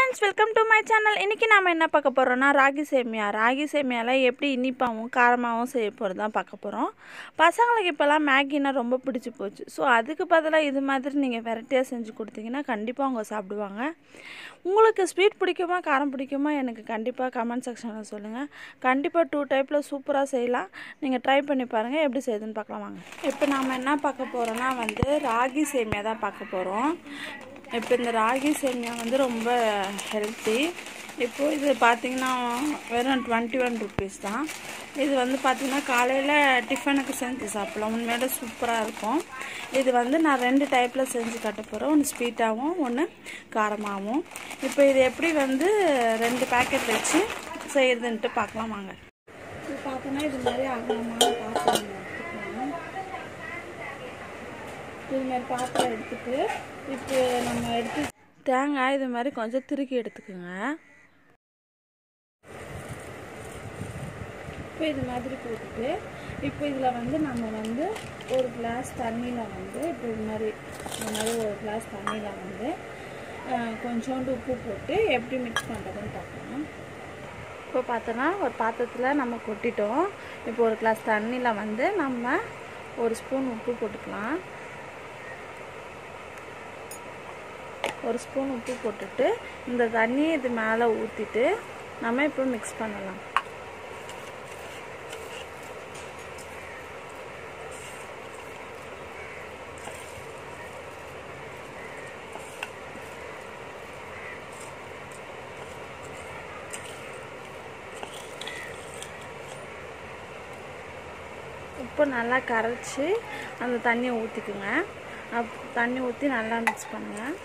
friends welcome to my channel இன்றைக்கி நாம் என்ன பார்க்க போகிறோம்னா ராகி சேமியா ராகி சேமியாவில் எப்படி இனிப்பாகவும் காரமாகவும் செய்ய போகிறது தான் பார்க்க போகிறோம் பசங்களுக்கு இப்போல்லாம் மேகினா ரொம்ப பிடிச்சி போச்சு ஸோ அதுக்கு பதிலாக இது மாதிரி நீங்கள் வெரைட்டியாக செஞ்சு கொடுத்தீங்கன்னா கண்டிப்பாக அவங்க சாப்பிடுவாங்க உங்களுக்கு ஸ்வீட் பிடிக்குமா காரம் பிடிக்குமா எனக்கு கண்டிப்பாக கமெண்ட் செக்ஷனில் சொல்லுங்கள் கண்டிப்பாக டூ டைப்பில் சூப்பராக செய்யலாம் நீங்கள் ட்ரை பண்ணி பாருங்கள் எப்படி செய்யுதுன்னு பார்க்கலாம் வாங்க இப்போ நாம் என்ன பார்க்க போகிறோன்னா வந்து ராகி சேமியா தான் பார்க்க போகிறோம் இப்போ இந்த ராகி சேமியா வந்து ரொம்ப ஹெல்த்தி இப்போது இது பார்த்திங்கன்னா வெறும் டுவெண்ட்டி ஒன் ருபீஸ் தான் இது வந்து பார்த்திங்கன்னா காலையில் டிஃபனுக்கு செஞ்சு சாப்பிட்லாம் உண்மையில சூப்பராக இருக்கும் இது வந்து நான் ரெண்டு டைப்பில் செஞ்சு கட்ட போகிறேன் ஒன்று ஸ்வீட்டாகவும் ஒன்று காரமாகவும் இப்போ இது எப்படி வந்து ரெண்டு பேக்கெட் வச்சு செய்யுதுன்ட்டு பார்க்கலாம் வாங்க இது பார்த்தோன்னா இது மாதிரி அகலமான பாத்திரம் எடுத்துக்கலாம் இது மாதிரி பாத்திரம் எடுத்துட்டு இப்போ நம்ம எடுத்து தேங்காய் இது மாதிரி கொஞ்சம் திருக்கி எடுத்துக்கோங்க இப்போ இது மாதிரி போட்டுட்டு இப்போ இதில் வந்து நம்ம வந்து ஒரு கிளாஸ் தண்ணியில் வந்து இப்போ இது மாதிரி இந்த மாதிரி ஒரு கிளாஸ் தண்ணியில் வந்து கொஞ்சோண்டு உப்பு போட்டு எப்படி மிக்ஸ் பண்ணுறதுன்னு பார்க்கலாம் இப்போ பார்த்தோன்னா ஒரு பாத்திரத்தில் நம்ம கொட்டிட்டோம் இப்போ ஒரு கிளாஸ் தண்ணியில் வந்து நம்ம ஒரு ஸ்பூன் உப்பு போட்டுக்கலாம் ஒரு ஸ்பூன் உப்பு போட்டுட்டு இந்த தண்ணியை இது மேலே ஊற்றிட்டு நம்ம இப்போ மிக்ஸ் பண்ணலாம் உப்பு நல்லா கரைச்சி அந்த தண்ணியை ஊற்றிக்குங்க அப் தண்ணி ஊற்றி நல்லா மிக்ஸ் பண்ணுங்கள்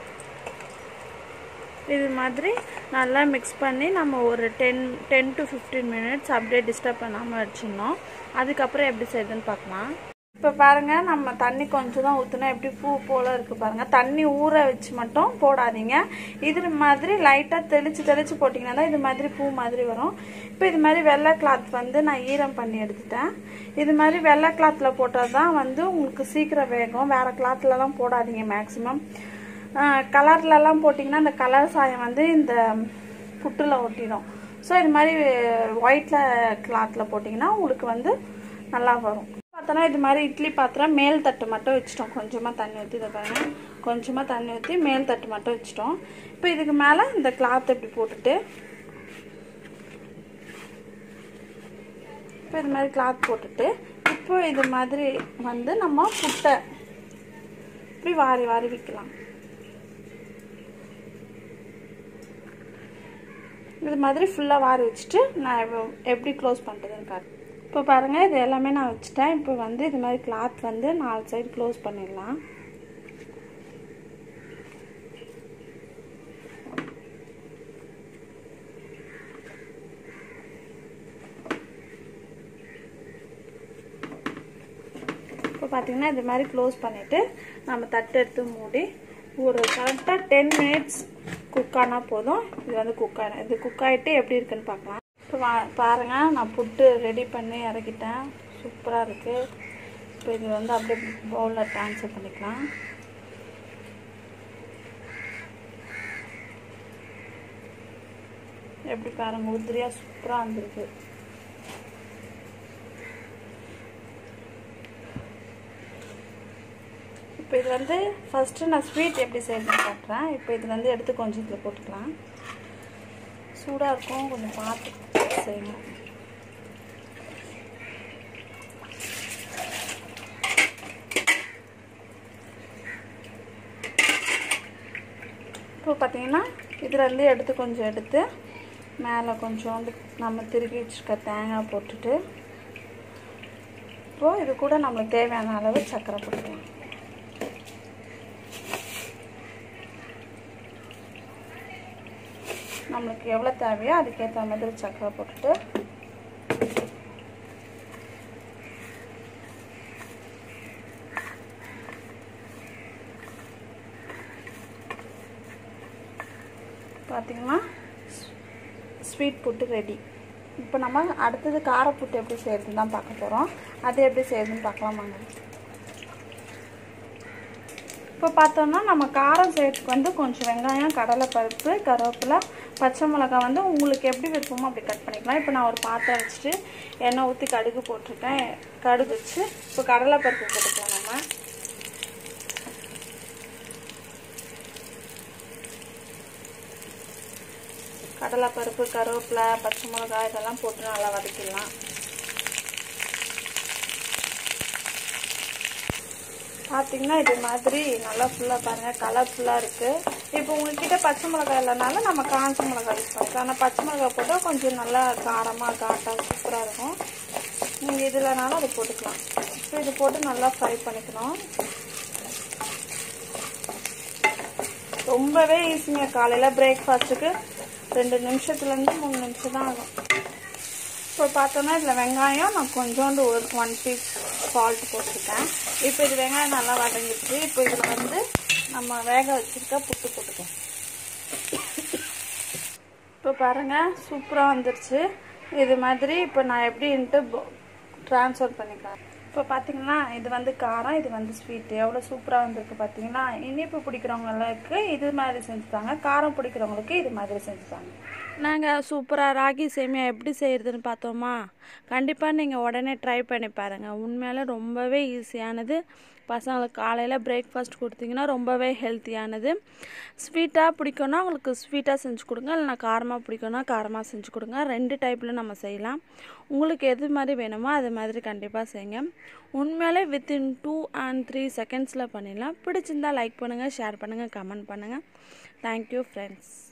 இது மாதிரி நல்லா மிக்ஸ் பண்ணி நம்ம ஒரு ten ten to fifteen minutes அப்படியே டிஸ்டர்ப் பண்ணாமல் வச்சிடணும் அதுக்கப்புறம் எப்படி செய்யுதுன்னு பார்க்கலாம் இப்போ பாருங்கள் நம்ம தண்ணி கொஞ்சம் தான் ஊற்றினா எப்படி பூ போல் இருக்குது பாருங்கள் தண்ணி ஊற வச்சு மட்டும் போடாதீங்க இது மாதிரி லைட்டாக தெளித்து தெளித்து போட்டிங்கன்னா தான் இது மாதிரி பூ மாதிரி வரும் இப்போ இது மாதிரி வெள்ளை கிளாத் வந்து நான் ஈரம் பண்ணி எடுத்துட்டேன் இது மாதிரி வெள்ளை கிளாத்தில் போட்டால் தான் வந்து உங்களுக்கு சீக்கிரம் வேகும் வேறு கிளாத்லலாம் போடாதீங்க மேக்ஸிமம் கலர்லலாம் போட்டிங்கன்னா இந்த கலர் சாயம் வந்து இந்த புட்டில் ஒட்டிடும் ஸோ இது மாதிரி ஒயிட்டில் கிளாத்தில் போட்டிங்கன்னா உங்களுக்கு வந்து நல்லா வரும் பார்த்தோன்னா இது மாதிரி இட்லி பாத்திரம் மேல் தட்டு மட்டும் வச்சிட்டோம் கொஞ்சமாக தண்ணி ஊற்றி இதை பாருங்க கொஞ்சமாக தண்ணி ஊற்றி மேல் தட்டு மட்டும் வச்சிட்டோம் இப்போ இதுக்கு மேலே இந்த கிளாத் இப்படி போட்டுட்டு இப்போ இது மாதிரி கிளாத் போட்டுட்டு இப்போ இது மாதிரி வந்து நம்ம புட்டை இப்படி வாரி வாரி விற்கலாம் இது மாதிரி ஃபுல்லாக வாரி வச்சுட்டு நான் எப்படி க்ளோஸ் பண்ணுறதுன்னு காட்டு இப்போ பாருங்கள் இது எல்லாமே நான் வச்சுட்டேன் இப்போ வந்து இது மாதிரி கிளாத் வந்து நாலு சைடு க்ளோஸ் பண்ணிடலாம் இப்போ பார்த்தீங்கன்னா இது மாதிரி க்ளோஸ் பண்ணிவிட்டு நம்ம தட்டு எடுத்து மூடி ஒரு கரெக்டாக டென் மினிட்ஸ் குக் ஆனால் போதும் இது வந்து குக் ஆன இது குக் ஆகிட்டு எப்படி இருக்குன்னு பார்க்கலாம் இப்போ வா பாருங்கள் நான் புட்டு ரெடி பண்ணி இறக்கிட்டேன் சூப்பராக இருக்குது இப்போ இது வந்து அப்படியே பவுலில் ட்ரான்ஸ்ஃபர் பண்ணிக்கலாம் எப்படி பாருங்கள் உதிரியாக சூப்பராக வந்துருக்கு இப்போ இது வந்து ஃபஸ்ட்டு நான் ஸ்வீட் எப்படி செய்யணும்னு காட்டுறேன் இப்போ இது வந்து எடுத்து கொஞ்சம் இதில் போட்டுக்கலாம் சூடாக இருக்கும் கொஞ்சம் பார்த்து செய்யணும் இப்போ பார்த்தீங்கன்னா இதுலேருந்து எடுத்து கொஞ்சம் எடுத்து மேலே கொஞ்சோண்டு நம்ம திருக்கி வச்சுருக்க தேங்காய் போட்டுட்டு இப்போது இது கூட நம்மளுக்கு தேவையான அளவு சர்க்கரை போட்டுக்கலாம் நம்மளுக்கு எவ்வளோ தேவையோ அதுக்கேற்ற மாதிரி சக்கரை போட்டுட்டு பார்த்திங்கன்னா ஸ்வீட் புட்டு ரெடி இப்போ நம்ம அடுத்தது காரப்புட்டு எப்படி செய்யறதுன்னு தான் பார்க்க போகிறோம் அது எப்படி செய்யறதுன்னு பார்க்கலாம் வாங்க இப்போ பார்த்தோம்னா நம்ம காரம் செய்யறதுக்கு வந்து கொஞ்சம் வெங்காயம் கடலைப்பருப்பு கருவேப்பிலை பச்சை மிளகாய் வந்து உங்களுக்கு எப்படி விருப்பமோ அப்படி கட் பண்ணிக்கலாம் இப்போ நான் ஒரு பாத்திரம் வச்சுட்டு எண்ணெய் ஊற்றி கடுகு போட்டிருக்கேன் கடுகு வச்சு இப்போ கடலைப்பருப்பு போட்டுக்கலாம் நம்ம கடலைப்பருப்பு கருவேப்பிலை பச்சை மிளகாய் இதெல்லாம் போட்டு நல்லா வதக்கிடலாம் பார்த்தீங்கன்னா இது மாதிரி நல்லா ஃபுல்லாக பாருங்கள் கலர்ஃபுல்லாக இருக்குது இப்போ உங்ககிட்ட பச்சை மிளகாய் இல்லைனாலும் நம்ம காஞ்ச மிளகாய் யூஸ் பண்ணிக்கலாம் ஆனால் பச்சை மிளகாய் போட்டால் கொஞ்சம் நல்லா காரமாக காட்டாக சூப்பராக இருக்கும் நீங்கள் இதுலனாலும் அதை போட்டுக்கலாம் இப்போ இது போட்டு நல்லா ஃப்ரை பண்ணிக்கணும் ரொம்பவே ஈஸிங்க காலையில் பிரேக்ஃபாஸ்ட்டுக்கு ரெண்டு நிமிஷத்துலேருந்து மூணு நிமிஷம் தான் ஆகும் இப்போ பார்த்தோன்னா இதில் வெங்காயம் நான் கொஞ்சோண்டு ஒரு ஒன் பீஸ் சால்ட் போட்டிருக்கேன் இப்போ இது வெங்காயம் நல்லா வதங்கிடுச்சு இப்போ இதில் வந்து நம்ம வேக வச்சுருக்க புட்டு போட்டுக்கோம் இப்போ பாருங்கள் சூப்பராக வந்துருச்சு இது மாதிரி இப்போ நான் எப்படின்ட்டு ட்ரான்ஸ்ஃபர் பண்ணிக்கலாம் இப்போ பார்த்தீங்கன்னா இது வந்து காரம் இது வந்து ஸ்வீட்டு எவ்வளோ சூப்பராக வந்திருக்கு பார்த்தீங்கன்னா இனிப்பு பிடிக்கிறவங்களுக்கு இது மாதிரி செஞ்சுட்டாங்க காரம் பிடிக்கிறவங்களுக்கு இது மாதிரி செஞ்சுட்டாங்க நாங்கள் சூப்பராக ராகி சேமியா எப்படி செய்கிறதுன்னு பார்த்தோமா கண்டிப்பாக நீங்கள் உடனே ட்ரை பண்ணி பாருங்கள் உண்மையில ரொம்பவே ஈஸியானது பசங்களுக்கு காலையில் பிரேக்ஃபாஸ்ட் கொடுத்தீங்கன்னா ரொம்பவே ஹெல்த்தியானது ஸ்வீட்டாக பிடிக்கும்னா உங்களுக்கு ஸ்வீட்டாக செஞ்சு கொடுங்க இல்லைனா காரமாக பிடிக்கும்னா காரமாக செஞ்சு கொடுங்க ரெண்டு டைப்பில் நம்ம செய்யலாம் உங்களுக்கு எது மாதிரி வேணுமோ அது மாதிரி கண்டிப்பாக செய்யுங்க உண்மையிலே வித்தின் டூ அண்ட் த்ரீ செகண்ட்ஸில் பண்ணிடலாம் பிடிச்சிருந்தா லைக் பண்ணுங்கள் ஷேர் பண்ணுங்கள் கமெண்ட் பண்ணுங்கள் தேங்க்யூ ஃப்ரெண்ட்ஸ்